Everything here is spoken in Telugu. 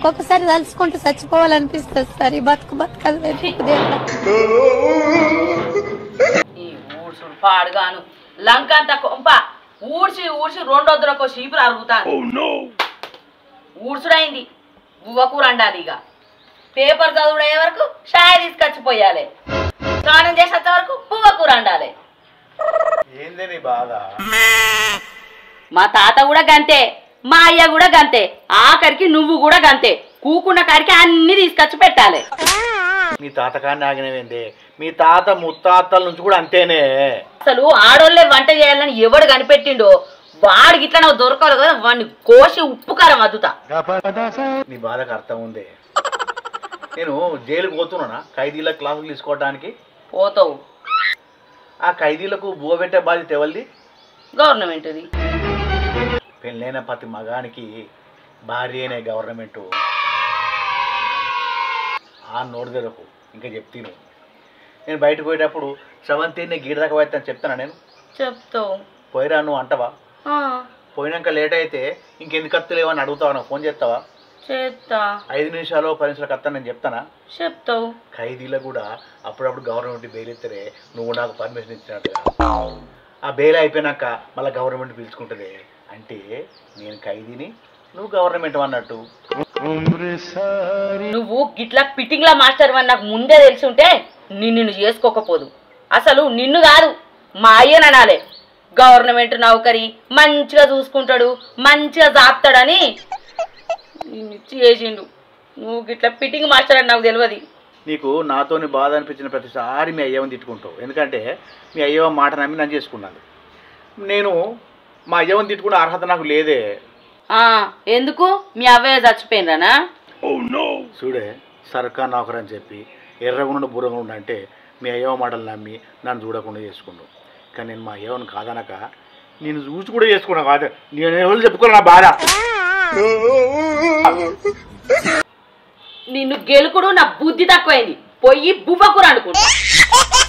ఒక్కొక్కసారి తలుచుకుంటూ చచ్చిపోవాలనిపిస్తుంది సార్ ఈ బతుకు బతకదు దేవుడా ఈ ఊడ్సుడు పాడుగాను లంక అంత కొంప ఊడ్చి ఊడ్చి రెండొద్దులకు చీపురు అరుగుతాను ఊడ్చుడైంది బువ్వ కూర అండాలి ఇక పేపర్ చదువుడయ్యే వరకు షాయ్ తీసుకొచ్చిపోయాలి స్నానం చేసేంత వరకు బువ్వ కూర అండాలి ఏందే నీ బాధ మా తాత కూడా గంతే మా అయ్య కూడా గంతే ఆఖరికి నువ్వు కూడా గంతే కూకున్న కాడికి అన్ని తీసుకొచ్చి పెట్టాలి మీ తాతకాన్ని ఆగినవేందే మీ తాత ముత్తాతల నుంచి కూడా అంతేనే అసలు ఆడోళ్ళే వంట చేయాలని ఎవడు కనిపెట్టిండో వాడికి ఇట్లా నాకు దొరకాలి కదా వాడిని కోసి ఉప్పు కారం అద్దుతా నీ బాధకు అర్థం ఉంది నేను జైలుకు పోతున్నానా ఖైదీల క్లాసులు తీసుకోవడానికి పోతావు ఆ ఖైదీలకు బువ్వబెట్టే బాధ్యత ఎవరిది గవర్నమెంట్ది పెళ్ళైన ప్రతి మగానికి భార్యనే గవర్నమెంటు ఆ నోటు తెరకు ఇంకా చెప్తాను నేను బయటకు పోయేటప్పుడు శ్రవంతిని గీడ దాకా పోయిస్తాను చెప్తానా నేను చెప్తావు పోయిరా నువ్వు అంటావా ఆ, పోయినాక లేట్ అయితే ఇంకెందుకు కత్తులేవని అని అడుగుతావా నువ్వు ఫోన్ చేస్తావా చేస్తా ఐదు నిమిషాలు పది నిమిషాలు కత్తా నేను చెప్తానా చెప్తావు ఖైదీలకు కూడా అప్పుడప్పుడు గవర్నమెంట్ బెయిల్ ఇస్తే నువ్వు నాకు పర్మిషన్ ఇచ్చినట్టుగా ఆ బెయిల్ అయిపోయినాక మళ్ళీ గవర్నమెంట్ పిలుచుకుంటుంది అంటే నేను ఖైదీని నువ్వు గవర్నమెంట్ అన్నట్టు నువ్వు గిట్లా ఫిట్టింగ్ లా మాస్టర్ అని నాకు ముందే తెలిసి ఉంటే నిన్ను నువ్వు చేసుకోకపోదు అసలు నిన్ను కాదు మా అయ్యని అనాలే గవర్నమెంట్ నౌకరి మంచిగా చూసుకుంటాడు మంచిగా జాపుతాడని నిన్ను ఇచ్చి చేసిండు నువ్వు గిట్లా ఫిట్టింగ్ మాస్టర్ అని నాకు తెలియదు నీకు నాతోని బాధ అనిపించిన ప్రతిసారి మీ అయ్యవని తిట్టుకుంటావు ఎందుకంటే మీ అయ్యవ మాట నమ్మి నన్ను చేసుకున్నాను నేను మా అయ్యవని తిట్టుకునే అర్హత నాకు లేదే ఆ, ఎందుకు మీ అవ్వయ్య చచ్చిపోయినరానా చూడే సర్కార్ నౌకర్ అని చెప్పి ఎర్రగుండ బుర్రగుండ అంటే మీ అయ్యవ మాటలు నమ్మి నన్ను చూడకుండా చేసుకున్నావు కానీ నేను మా అయ్యవని కాదనక నేను చూసి కూడా చేసుకున్నా కాదు నేను ఎవరు చెప్పుకోను నా బాధ నిన్ను గెలుకుడు నా బుద్ధి తక్కువైంది పొయ్యి బువ్వకూర అనుకుంటా